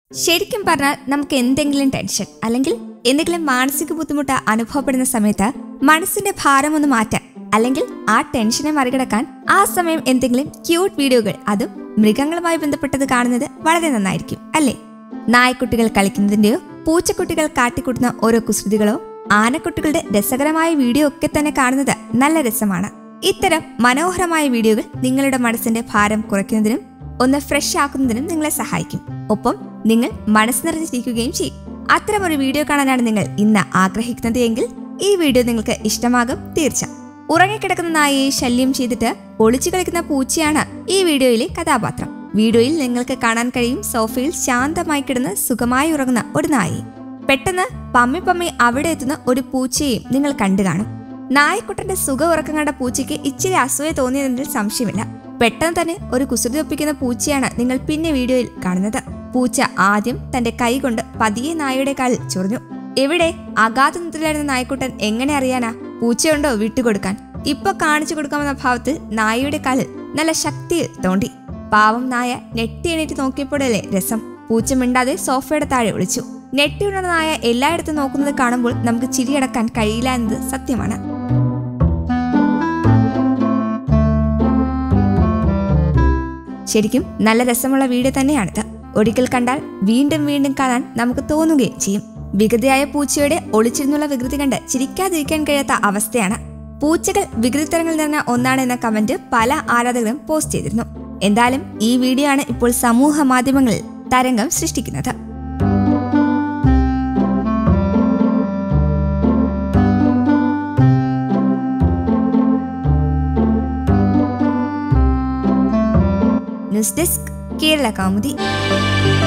ശരിക്കും പറഞ്ഞാൽ നമുക്ക് എന്തെങ്കിലും ടെൻഷൻ അല്ലെങ്കിൽ എന്തെങ്കിലും മാനസിക ബുദ്ധിമുട്ട് അനുഭവപ്പെടുന്ന സമയത്ത് മനസ്സിന്റെ ഭാരം ഒന്ന് മാറ്റാൻ അല്ലെങ്കിൽ ആ ടെൻഷനെ മറികടക്കാൻ ആ സമയം എന്തെങ്കിലും ക്യൂട്ട് വീഡിയോകൾ അതും മൃഗങ്ങളുമായി ബന്ധപ്പെട്ടത് കാണുന്നത് വളരെ നന്നായിരിക്കും അല്ലേ നായ്ക്കുട്ടികൾ കളിക്കുന്നതിന്റെയോ പൂച്ചക്കുട്ടികൾ കാട്ടിക്കൂട്ടുന്ന ഓരോ കുസൃതികളോ ആനക്കുട്ടികളുടെ രസകരമായ വീഡിയോ ഒക്കെ തന്നെ കാണുന്നത് നല്ല രസമാണ് ഇത്തരം മനോഹരമായ വീഡിയോകൾ നിങ്ങളുടെ മനസ്സിന്റെ ഭാരം കുറയ്ക്കുന്നതിനും ഒന്ന് ഫ്രഷ് ആക്കുന്നതിനും നിങ്ങളെ സഹായിക്കും ഒപ്പം നിങ്ങൾ മനസ്സ് നിറഞ്ഞിരിക്കുകയും ചെയ്യും അത്തരമൊരു വീഡിയോ കാണാനാണ് നിങ്ങൾ ഇന്ന് ആഗ്രഹിക്കുന്നത് എങ്കിൽ ഈ വീഡിയോ നിങ്ങൾക്ക് ഇഷ്ടമാകും തീർച്ച ഉറങ്ങിക്കിടക്കുന്ന നായയെ ശല്യം ചെയ്തിട്ട് ഒളിച്ചു കളിക്കുന്ന പൂച്ചയാണ് ഈ വീഡിയോയിലെ കഥാപാത്രം വീഡിയോയിൽ നിങ്ങൾക്ക് കാണാൻ കഴിയും സോഫയിൽ ശാന്തമായി കിടന്ന് സുഖമായി ഉറങ്ങുന്ന ഒരു നായയെ പെട്ടെന്ന് പമ്മി പമ്മി അവിടെ എത്തുന്ന ഒരു പൂച്ചയെയും നിങ്ങൾ കണ്ടു കാണും നായക്കുട്ടന്റെ സുഖ ഉറക്കം കണ്ട പൂച്ചയ്ക്ക് ഇച്ചിരി അസൂയ തോന്നിയതിൽ സംശയമില്ല പെട്ടെന്ന് തന്നെ ഒരു കുസൃതി ഒപ്പിക്കുന്ന പൂച്ചയാണ് നിങ്ങൾ പിന്നെ വീഡിയോയിൽ കാണുന്നത് പൂച്ച ആദ്യം തന്റെ കൈ കൊണ്ട് പതിയെ നായയുടെ കാലിൽ ചൊറിഞ്ഞു എവിടെ അഗാധ നിദ്രയിലായിരുന്ന നായക്കുട്ടൻ എങ്ങനെ അറിയാനാ പൂച്ചയുണ്ടോ വിട്ടുകൊടുക്കാൻ ഇപ്പൊ കാണിച്ചു കൊടുക്കാമെന്ന ഭാവത്തിൽ നായയുടെ കാലിൽ നല്ല ശക്തിയിൽ തോണ്ടി പാവം നായ നെട്ടി എണീറ്റ് നോക്കിയപ്പോഴല്ലേ രസം പൂച്ച മിണ്ടാതെ സോഫയുടെ താഴെ ഒളിച്ചു നെട്ടിയുണർന്ന നായ എല്ലായിടത്തും നോക്കുന്നത് കാണുമ്പോൾ നമുക്ക് ചിരിയടക്കാൻ കഴിയില്ല എന്നത് സത്യമാണ് ശരിക്കും നല്ല രസമുള്ള വീഡിയോ തന്നെയാണിത് ഒരിക്കൽ കണ്ടാൽ വീണ്ടും വീണ്ടും കാണാൻ നമുക്ക് തോന്നുകയും ചെയ്യും വികൃതിയായ പൂച്ചയുടെ ഒളിച്ചിരുന്നുള്ള വികൃതി കണ്ട് ചിരിക്കാതിരിക്കാൻ കഴിയാത്ത അവസ്ഥയാണ് പൂച്ചകൾ വികൃതിത്തരങ്ങൾ നിറഞ്ഞ ഒന്നാണ് എന്ന കമന്റ് പല ആരാധകരും പോസ്റ്റ് ചെയ്തിരുന്നു എന്തായാലും ഈ വീഡിയോ ആണ് ഇപ്പോൾ സമൂഹ മാധ്യമങ്ങളിൽ തരംഗം സൃഷ്ടിക്കുന്നത് ന്യൂസ് ഡെസ്ക് കേരള കൗമുദി